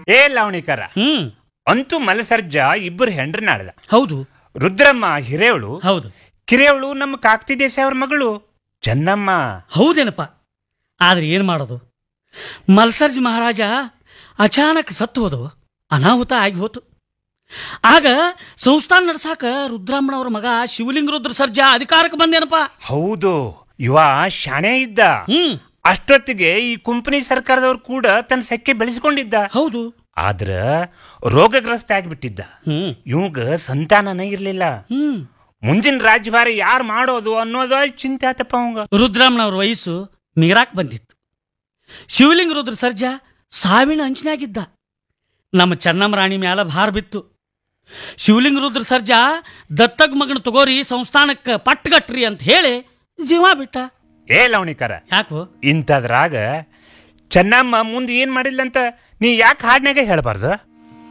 ಏ ಲಾವಣಿಕರ ಹ್ಮ್ ಅಂತೂ ಮಲಸರ್ಜ ಇಬ್ಬರು ಹೆಂಡ್ರನಾಳ್ದ ಹೌದು ರುದ್ರಮ್ಮ ಹಿರೇವಳು ಹೌದು ಕಿರೇವಳು ನಮ್ಮ ಕಾಕ್ತಿ ದೇಶ ಅವ್ರ ಮಗಳು ಚೆನ್ನಮ್ಮ ಹೌದೇನಪ್ಪ ಆದ್ರೆ ಏನು ಮಾಡೋದು ಮಲ್ಸರ್ಜ್ ಮಹಾರಾಜ ಅಚಾನಕ್ ಸತ್ತು ಹೋದು ಅನಾಹುತ ಆಗಿ ಹೋತು ಆಗ ಸಂಸ್ಥಾನ ನಡ್ಸಾಕ ರುದ್ರಾಮಣ್ಣವ್ರ ಮಗ ಶಿವಲಿಂಗ ರುದ್ರ ಸರ್ಜಾ ಅಧಿಕಾರಕ್ಕೆ ಬಂದೇನಪ್ಪ ಹೌದು ಇವ ಶಾಣೆ ಇದ್ದ ಹ್ಮ್ ಅಷ್ಟೊತ್ತಿಗೆ ಈ ಕುಂಪನಿ ಸರ್ಕಾರದವ್ರು ಕೂಡ ತನ್ನ ಸೆಕ್ಕೆ ಬೆಳೆಸ್ಕೊಂಡಿದ್ದ ಹೌದು ಆದ್ರ ರೋಗಗ್ರಸ್ತ ಆಗ್ಬಿಟ್ಟಿದ್ದ ಹ್ಮ್ ಇವಂಗ ಸಂತಾನನೇ ಇರ್ಲಿಲ್ಲ ಹ್ಮ್ ಮುಂದಿನ ರಾಜ್ಯಭಾರ ಯಾರು ಮಾಡೋದು ಅನ್ನೋದ ಚಿಂತೆ ಆತಪ್ಪ ಅವಂಗ ರುದ್ರಾಮಣ್ಣವ್ರ ವಯಸ್ಸು ಮೀರಾಕ್ ಬಂದಿತ್ತು ಶಿವಲಿಂಗ ರುದ್ರ ಸರ್ಜಾ ಸಾವಿನ ಅಂಚಿನಾಗಿದ್ದ ನಮ್ಮ ಚೆನ್ನಮ್ಮ ರಾಣಿ ಮ್ಯಾಲ ಭಾರ ಬಿತ್ತು ಶಿವಲಿಂಗ ರುದ್ರ ಸರ್ಜಾ ದತ್ತಗ್ ಮಗನ ತಗೋರಿ ಸಂಸ್ಥಾನಕ್ಕೆ ಪಟ್ಟಗಟ್ರಿ ಅಂತ ಹೇಳಿ ಜೀವ ಬಿಟ್ಟ ಏ ಲವಣಿಕರ ಯಾಕೋ ಇಂಥದ್ರಾಗ ಚೆನ್ನಮ್ಮ ಮುಂದೆ ಏನ್ ಮಾಡಿಲ್ಲ ಅಂತ ನೀ ಯಾಕೆ ಹಾಡ್ನಾಗ ಹೇಳ್ಬಾರ್ದು